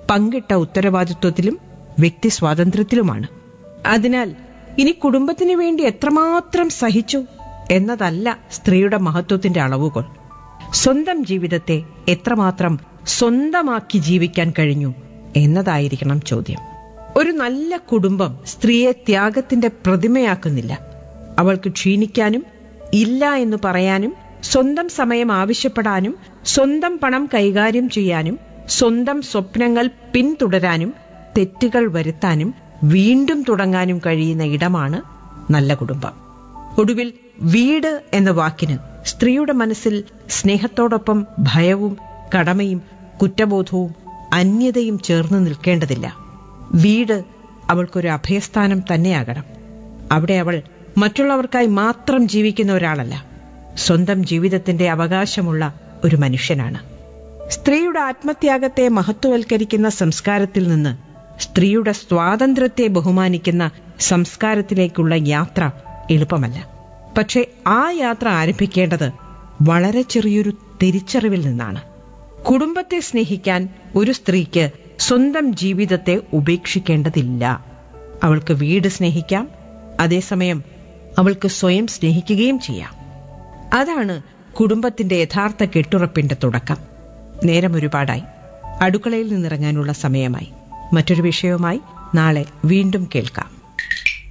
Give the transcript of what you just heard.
പങ്കിട്ട ഉത്തരവാദിത്വത്തിലും വ്യക്തി സ്വാതന്ത്ര്യത്തിലുമാണ് അതിനാൽ ഇനി കുടുംബത്തിന് വേണ്ടി എത്രമാത്രം സഹിച്ചു എന്നതല്ല സ്ത്രീയുടെ മഹത്വത്തിന്റെ അളവുകൾ സ്വന്തം ജീവിതത്തെ എത്രമാത്രം സ്വന്തമാക്കി ജീവിക്കാൻ കഴിഞ്ഞു എന്നതായിരിക്കണം ചോദ്യം ഒരു നല്ല കുടുംബം സ്ത്രീയെ ത്യാഗത്തിന്റെ പ്രതിമയാക്കുന്നില്ല അവൾക്ക് ക്ഷീണിക്കാനും ഇല്ല എന്ന് പറയാനും സ്വന്തം സമയം ആവശ്യപ്പെടാനും സ്വന്തം പണം കൈകാര്യം ചെയ്യാനും സ്വന്തം സ്വപ്നങ്ങൾ പിന്തുടരാനും തെറ്റുകൾ വരുത്താനും വീണ്ടും തുടങ്ങാനും കഴിയുന്ന ഇടമാണ് നല്ല കുടുംബം ഒടുവിൽ വീട് എന്ന വാക്കിന് സ്ത്രീയുടെ മനസ്സിൽ സ്നേഹത്തോടൊപ്പം ഭയവും കടമയും കുറ്റബോധവും അന്യതയും ചേർന്ന് നിൽക്കേണ്ടതില്ല വീട് അവൾക്കൊരു അഭയസ്ഥാനം തന്നെയാകണം അവിടെ അവൾ മറ്റുള്ളവർക്കായി മാത്രം ജീവിക്കുന്ന ഒരാളല്ല സ്വന്തം ജീവിതത്തിന്റെ അവകാശമുള്ള ഒരു മനുഷ്യനാണ് സ്ത്രീയുടെ ആത്മത്യാഗത്തെ മഹത്വവൽക്കരിക്കുന്ന സംസ്കാരത്തിൽ നിന്ന് സ്ത്രീയുടെ സ്വാതന്ത്ര്യത്തെ ബഹുമാനിക്കുന്ന സംസ്കാരത്തിലേക്കുള്ള യാത്ര എളുപ്പമല്ല പക്ഷെ ആ യാത്ര ആരംഭിക്കേണ്ടത് വളരെ ചെറിയൊരു തിരിച്ചറിവിൽ നിന്നാണ് കുടുംബത്തെ സ്നേഹിക്കാൻ ഒരു സ്ത്രീക്ക് സ്വന്തം ജീവിതത്തെ ഉപേക്ഷിക്കേണ്ടതില്ല അവൾക്ക് വീട് സ്നേഹിക്കാം അതേസമയം അവൾക്ക് സ്വയം സ്നേഹിക്കുകയും ചെയ്യാം അതാണ് കുടുംബത്തിന്റെ യഥാർത്ഥ കെട്ടുറപ്പിന്റെ തുടക്കം നേരം ഒരുപാടായി അടുക്കളയിൽ നിന്നിറങ്ങാനുള്ള സമയമായി മറ്റൊരു വിഷയവുമായി നാളെ വീണ്ടും കേൾക്കാം